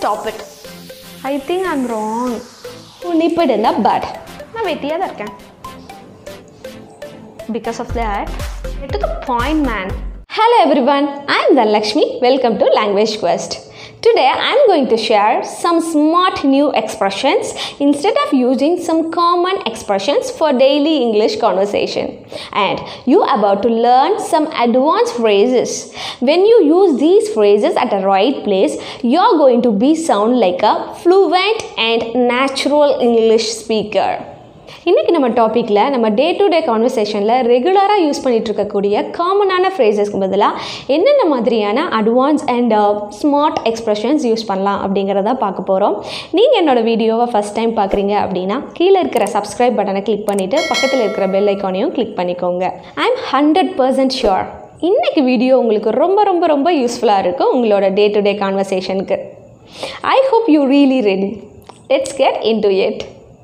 Stop it I think I'm wrong நிப்பிடுனா but நான் வெட்டியாக தான் இருக்கேன் because of that get to the point man hello everyone i am dhanlakshmi welcome to language quest today i am going to share some smart new expressions instead of using some common expressions for daily english conversation and you are about to learn some advanced phrases when you use these phrases at the right place you are going to be sound like a fluent and natural english speaker இன்றைக்கி நம்ம டாப்பிக்கில் நம்ம டே to டே கான்வர்சேஷனில் ரெகுலராக use பண்ணிகிட்டு இருக்கக்கூடிய காமனான ஃப்ரேசஸ்க்கு பதிலாக என்னென்ன மாதிரியான advance and smart expressions use பண்ணலாம் அப்படிங்கிறத பார்க்க போகிறோம் நீங்கள் என்னோடய வீடியோவை ஃபஸ்ட் டைம் பார்க்குறீங்க அப்படின்னா கீழே இருக்கிற சப்ஸ்கிரைப் பட்டனை கிளிக் பண்ணிவிட்டு பக்கத்தில் இருக்கிற பெல் ஐக்கானையும் கிளிக் பண்ணிக்கோங்க I am hundred percent sure இன்றைக்கி வீடியோ உங்களுக்கு ரொம்ப ரொம்ப ரொம்ப யூஸ்ஃபுல்லாக இருக்கும் உங்களோட டே டு டே கான்வர்சேஷனுக்கு I hope you really ready let's get into it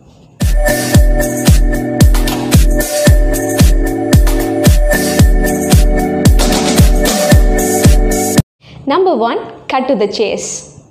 Number one, cut to the chase.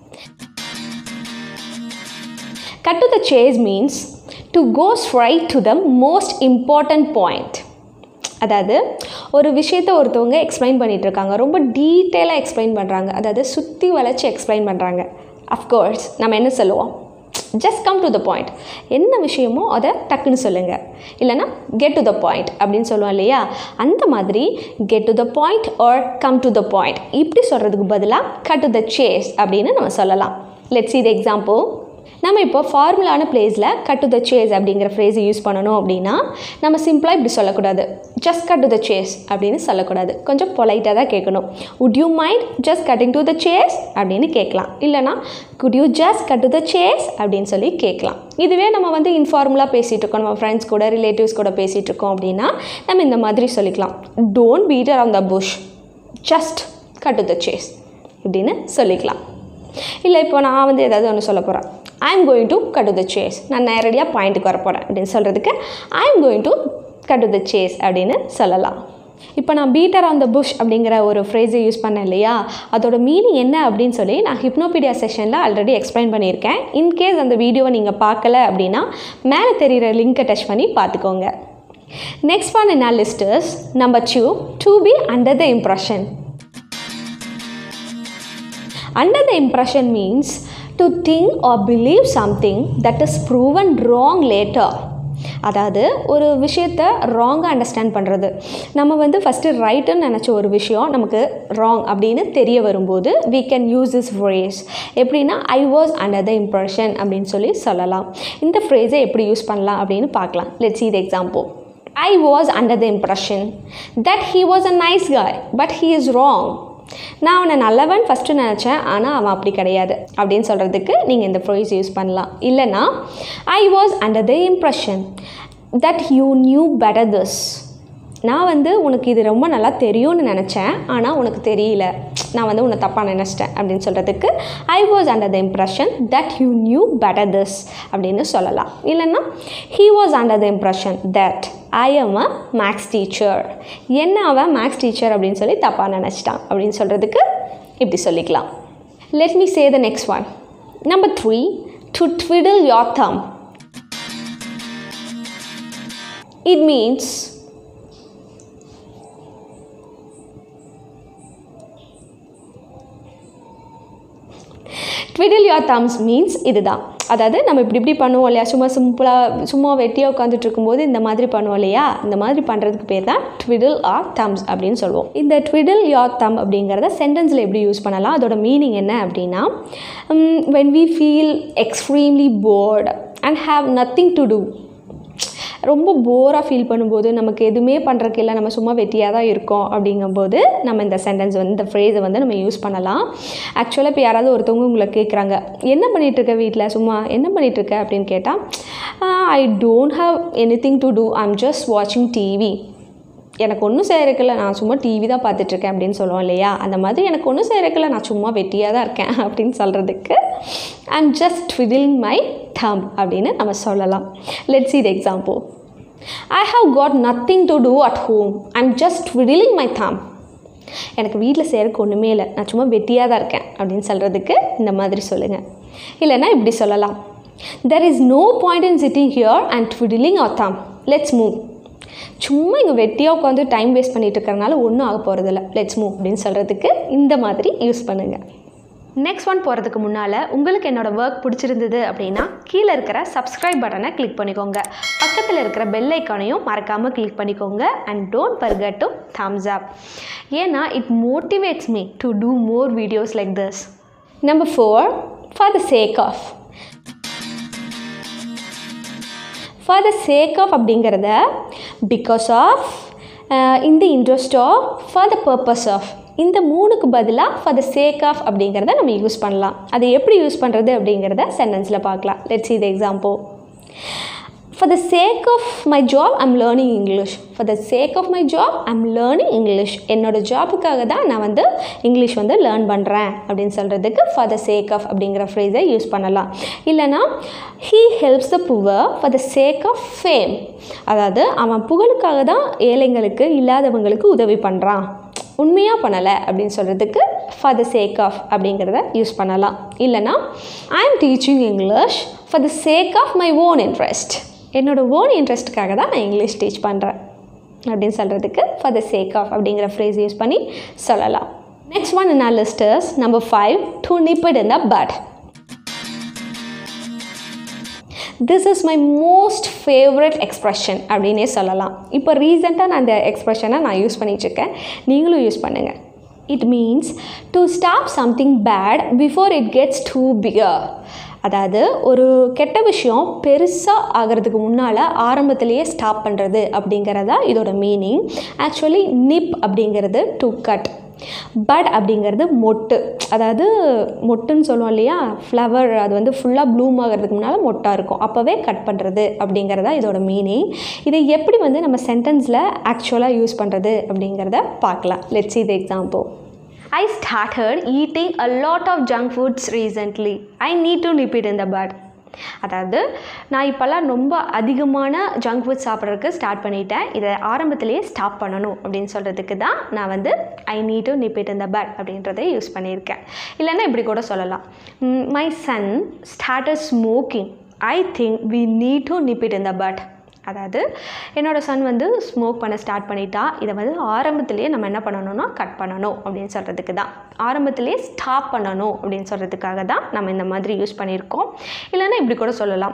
Cut to the chase means to go straight to the most important point. அதாவது ஒரு விஷயத்தை ஒருத்தவங்க explain பண்ணிகிட்டு இருக்காங்க ரொம்ப டீட்டெயிலாக explain பண்ணுறாங்க அதாவது சுற்றி வளைச்சி எக்ஸ்பிளைன் பண்ணுறாங்க அஃப்கோர்ஸ் நம்ம என்ன சொல்லுவோம் just come to the point என்ன விஷயமோ அதை டக்குன்னு சொல்லுங்கள் இல்லைனா கெட் டு த பாயிண்ட் அப்படின்னு சொல்லுவோம் இல்லையா அந்த மாதிரி get to the point or come to the point இப்படி சொல்கிறதுக்கு பதிலாக கட் டு த சேஸ் அப்படின்னு நம்ம சொல்லலாம் லெட்ஸ் இது எக்ஸாம்பிள் நம்ம இப்போ ஃபார்முலான பிளேஸில் கட் டு த சேஸ் அப்படிங்கிற ஃப்ரேஸை யூஸ் பண்ணணும் அப்படின்னா நம்ம சிம்பிளாக இப்படி சொல்லக்கூடாது just cut to the chase அப்படின்னு சொல்லக்கூடாது கொஞ்சம் பொலைட்டாக தான் கேட்கணும் would you mind just cutting to the chase அப்படின்னு கேட்கலாம் இல்லைனா could you just cut to the chase அப்படின்னு சொல்லி கேட்கலாம் இதுவே நம்ம வந்து இன்ஃபார்முலாக பேசிகிட்டு இருக்கோம் நம்ம ஃப்ரெண்ட்ஸ் கூட ரிலேட்டிவ்ஸ் கூட பேசிகிட்டு இருக்கோம் அப்படின்னா நம்ம இந்த மாதிரி சொல்லிக்கலாம் don't beat on the bush just cut to the chase இப்படின்னு சொல்லிக்கலாம் இல்லை இப்போ நான் வந்து ஏதாவது ஒன்று சொல்ல போகிறேன் I am going to cut to the chase நான் நேரடியாக பாயிண்ட்டுக்கு வர போகிறேன் அப்படின்னு சொல்கிறதுக்கு I am going to cut to the chase அப்படின்னு சொல்லலாம் இப்போ நான் பீட்டர் ஆன் த புஷ் அப்படிங்கிற ஒரு ஃப்ரேஸை யூஸ் பண்ணேன் இல்லையா அதோட மீனிங் என்ன அப்படின்னு சொல்லி நான் ஹிப்னோபீடியா செஷனில் ஆல்ரெடி எக்ஸ்பிளைன் பண்ணியிருக்கேன் இன்கேஸ் அந்த வீடியோவை நீங்கள் பார்க்கல அப்படின்னா மேலே தெரிகிற லிங்க்கை டச் பண்ணி பார்த்துக்கோங்க நெக்ஸ்ட் ஒன் என்ன listeners number two to be under the impression Under the impression means to think or believe something that is proven wrong later. அதாவது ஒரு விஷயத்த ராங்காக அண்டர்ஸ்டாண்ட் பண்ணுறது நம்ம வந்து ஃபஸ்ட்டு ரைட்டுன்னு நினச்ச ஒரு விஷயம் நமக்கு ராங் அப்படின்னு தெரிய வரும்போது we can use this phrase எப்படின்னா I was under the impression அப்படின்னு சொல்லி சொல்லலாம் இந்த ஃப்ரேஸை எப்படி யூஸ் பண்ணலாம் அப்படின்னு பார்க்கலாம் லெட்ஸ் இது example I was under the impression that he was a nice guy but he is wrong நான் அவனை நல்லவன் ஃபஸ்ட்டு நினச்சேன் ஆனால் அவன் அப்படி கிடையாது அப்படின்னு சொல்கிறதுக்கு நீங்கள் இந்த ஃப்ரேஸ் யூஸ் பண்ணலாம் இல்லைனா I was under the impression that you knew better this நான் வந்து உனக்கு இது ரொம்ப நல்லா தெரியும்னு நினச்சேன் ஆனால் உனக்கு தெரியல நான் வந்து உன்னை தப்பாக நினச்சிட்டேன் அப்படின்னு சொல்கிறதுக்கு I was under the impression that you knew better this அப்படின்னு சொல்லலாம் இல்லைன்னா he was under the impression that I am a maths teacher என்ன அவன் மேக்ஸ் டீச்சர் அப்படின்னு சொல்லி தப்பாக நினச்சிட்டான் அப்படின்னு சொல்கிறதுக்கு இப்படி சொல்லிக்கலாம் let me say the next one number three to twiddle your thumb it means twiddle your thumbs means இதுதான் அதாவது நம்ம இப்படி இப்படி பண்ணுவோம் இல்லையா சும்மா சிம்பிளாக சும்மா வெட்டியாக உட்காந்துட்டு இருக்கும்போது இந்த மாதிரி பண்ணுவோம் இல்லையா இந்த மாதிரி பண்ணுறதுக்கு பேர் தான் ட்விடில் ஆர் தம்ஸ் அப்படின்னு சொல்லுவோம் இந்த ட்விடில் யார் தம் அப்படிங்கிறத சென்டென்ஸில் எப்படி யூஸ் பண்ணலாம் அதோட மீனிங் என்ன அப்படின்னா when we feel extremely bored and have nothing to do ரொம்ப போராக ஃபீல் பண்ணும்போது நமக்கு எதுவுமே பண்ணுறக்கு இல்லை நம்ம சும்மா வெட்டியாக தான் இருக்கோம் அப்படிங்கும்போது நம்ம இந்த சென்டென்ஸ் வந்து இந்த ஃப்ரேஸை வந்து நம்ம யூஸ் பண்ணலாம் ஆக்சுவலாக இப்போ யாராவது ஒருத்தவங்க உங்களை கேட்குறாங்க என்ன பண்ணிகிட்ருக்க வீட்டில் சும்மா என்ன பண்ணிகிட்ருக்க அப்படின்னு கேட்டால் I don't have anything to do I am just வாட்சிங் டிவி எனக்கு ஒன்றும் செய்யறதுக்கில்ல நான் சும்மா டிவி தான் பார்த்துட்ருக்கேன் அப்படின்னு சொல்லுவோம் இல்லையா அந்த மாதிரி எனக்கு ஒன்றும் செய்யறதுக்கில்ல நான் சும்மா வெட்டியாக தான் இருக்கேன் அப்படின்னு சொல்கிறதுக்கு I am just twiddle my thumb அப்படின்னு நம்ம சொல்லலாம் லெட்ஸ் இது example I have got nothing to do at home I am just twiddling my thumb எனக்கு வீட்டில் செய்கிறதுக்கு ஒன்றுமே இல்லை நான் சும்மா வெட்டியாக தான் இருக்கேன் அப்படின்னு சொல்கிறதுக்கு இந்த மாதிரி சொல்லுங்கள் இல்லைன்னா இப்படி சொல்லலாம் there is no point in sitting here and twiddling our thumb let's move சும்மா இங்கே வெட்டியாக உட்காந்து டைம் வேஸ்ட் பண்ணிட்டு இருக்கறனால ஒன்றும் ஆக போகிறதில்ல லெட்ஸ் மூவ் அப்படின்னு சொல்கிறதுக்கு இந்த மாதிரி யூஸ் பண்ணுங்கள் நெக்ஸ்ட் ஒன் போகிறதுக்கு முன்னால் உங்களுக்கு என்னோடய ஒர்க் பிடிச்சிருந்தது அப்படின்னா கீழே இருக்கிற சப்ஸ்கிரைப் பட்டனை கிளிக் பண்ணிக்கோங்க பக்கத்தில் இருக்கிற பெல் ஐக்கானையும் மறக்காமல் கிளிக் பண்ணிக்கோங்க and don't forget to thumbs up ஏன்னா it motivates me to do more videos like this number four for the sake of for the sake of அப்படிங்கிறத பிகாஸ் ஆஃப் இந்த interest of for the purpose of இந்த மூணுக்கு பதிலாக for the sake of அப்படிங்கிறத நம்ம use பண்ணலாம் அதை எப்படி யூஸ் பண்ணுறது அப்படிங்கிறத சென்டென்ஸில் பார்க்கலாம் லெட்ஸ் இது example for the sake of my job I'm learning English for the sake of my job I'm learning English என்னோடய ஜாபுக்காக தான் நான் வந்து இங்கிலீஷ் வந்து லேர்ன் பண்ணுறேன் அப்படின்னு சொல்கிறதுக்கு ஃபார் த சேக் ஆஃப் அப்படிங்கிற ஃப்ரேஸை யூஸ் பண்ணலாம் இல்லைனா he helps the poor for the sake of fame அதாவது அவன் புகழுக்காக தான் ஏழைங்களுக்கு இல்லாதவங்களுக்கு உதவி பண்ணுறான் உண்மையாக பண்ணலை அப்படின்னு சொல்கிறதுக்கு ஃபார் த சேக் ஆஃப் அப்படிங்கிறத யூஸ் பண்ணலாம் இல்லைனா I am teaching English for the sake of my own interest என்னோடய ஓன் இன்ட்ரெஸ்ட்டுக்காக தான் நான் இங்கிலீஷ் டீச் பண்ணுறேன் அப்படின்னு சொல்கிறதுக்கு ஃபார் த சேக் ஆஃப் அப்படிங்கிற ஃப்ரேஸ் யூஸ் பண்ணி சொல்லலாம் next one in our listeners number five to nip it in the bud this is my most favourite expression அப்படின்னே சொல்லலாம் இப்போ ரீசெண்டாக நான் இந்த எக்ஸ்ப்ரெஷனை நான் யூஸ் பண்ணிகிட்ருக்கேன் நீங்களும் யூஸ் பண்ணுங்கள் it means to stop something bad before it gets too bigger அதாவது ஒரு கெட்ட விஷயம் பெருசாக ஆகிறதுக்கு முன்னால் ஆரம்பத்திலேயே ஸ்டாப் பண்ணுறது அப்படிங்கிறதா இதோட மீனிங் ஆக்சுவலி நிப் அப்படிங்கிறது டு கட் பட் அப்படிங்கிறது மொட்டு அதாவது மொட்டுன்னு சொல்லுவோம் இல்லையா ஃப்ளவர் அது வந்து ஃபுல்லாக ப்ளூம் ஆகிறதுக்கு முன்னால் மொட்டாக இருக்கும் அப்போவே கட் பண்ணுறது அப்படிங்கிறதா இதோட மீனிங் இதை எப்படி வந்து நம்ம சென்டென்ஸில் ஆக்சுவலாக யூஸ் பண்ணுறது அப்படிங்கிறத பார்க்கலாம் லெட்ஸ் இது example I started eating a lot of junk foods recently. I need to nip it in the bud. அதாவது நான் இப்போல்லாம் ரொம்ப அதிகமான ஜங்க் ஃபுட் சாப்பிட்றதுக்கு ஸ்டார்ட் பண்ணிட்டேன் இதை ஆரம்பத்திலேயே ஸ்டாப் பண்ணணும் அப்படின்னு சொல்கிறதுக்கு தான் நான் வந்து I need to nip it in the bud அப்படின்றத யூஸ் பண்ணியிருக்கேன் இல்லைன்னா இப்படி கூட சொல்லலாம் my son started smoking I think we need to nip it in the bud அதாவது என்னோடய சன் வந்து ஸ்மோக் பண்ண ஸ்டார்ட் பண்ணிட்டா இதை வந்து ஆரம்பத்திலேயே நம்ம என்ன பண்ணணும்னா கட் பண்ணணும் அப்படின்னு சொல்கிறதுக்கு தான் ஆரம்பத்திலேயே ஸ்டாப் பண்ணணும் அப்படின்னு சொல்கிறதுக்காக தான் நம்ம இந்த மாதிரி யூஸ் பண்ணியிருக்கோம் இல்லைன்னா இப்படி கூட சொல்லலாம்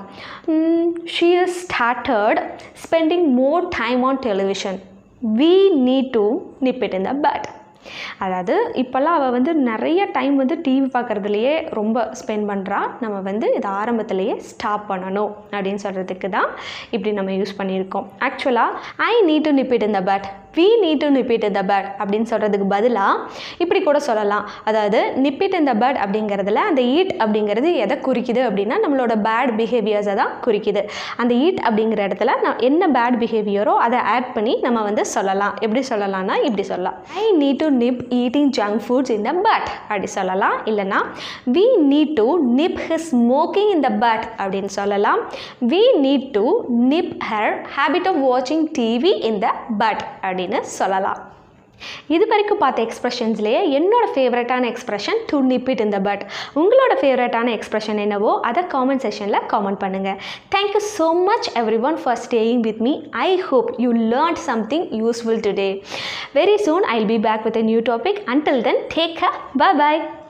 she is started spending more time on television we need to nip it in the bud அதாவது இப்போல்லாம் அவள் வந்து நிறைய டைம் வந்து டிவி பார்க்குறதுலையே ரொம்ப ஸ்பெண்ட் பண்ணுறா நம்ம வந்து இதை ஆரம்பத்திலேயே ஸ்டாப் பண்ணணும் அப்படின்னு சொல்கிறதுக்கு தான் இப்படி நம்ம யூஸ் பண்ணியிருக்கோம் ஆக்சுவலாக ஐ need to nip it in the bud we need to nip it in the bud அப்படின்னு சொல்கிறதுக்கு பதிலாக இப்படி கூட சொல்லலாம் அதாவது நிப்பிட் இந்த பட் அப்படிங்கிறதுல அந்த ஈட் அப்படிங்கிறது எதை குறிக்குது அப்படின்னா நம்மளோட பேட் பிஹேவியர்ஸை தான் குறிக்குது அந்த ஈட் அப்படிங்கிற இடத்துல நான் என்ன பேட் பிஹேவியரோ அதை ஆட் பண்ணி நம்ம வந்து சொல்லலாம் எப்படி சொல்லலாம்னா இப்படி சொல்லலாம் I need to nip eating junk foods in the bud அப்படி சொல்லலாம் இல்லைனா we need to nip his smoking in the bud அப்படின்னு சொல்லலாம் we need to nip her habit of வாட்சிங் டிவி இன் த பட் அப்படின்னு சொல்லலாம் இது வரைக்கும் பார்த்த எக்ஸ்ப்ரெஷன்ஸ்லேயே என்னோட ஃபேவரட்டான expression to nip it in the bud உங்களோட ஃபேவரட்டான எக்ஸ்ப்ரெஷன் என்னவோ அதை காமெண்ட் செஷனில் காமெண்ட் பண்ணுங்கள் thank you so much everyone for staying with me I hope you learn something useful today very soon I will be back with a new topic until then take bye bye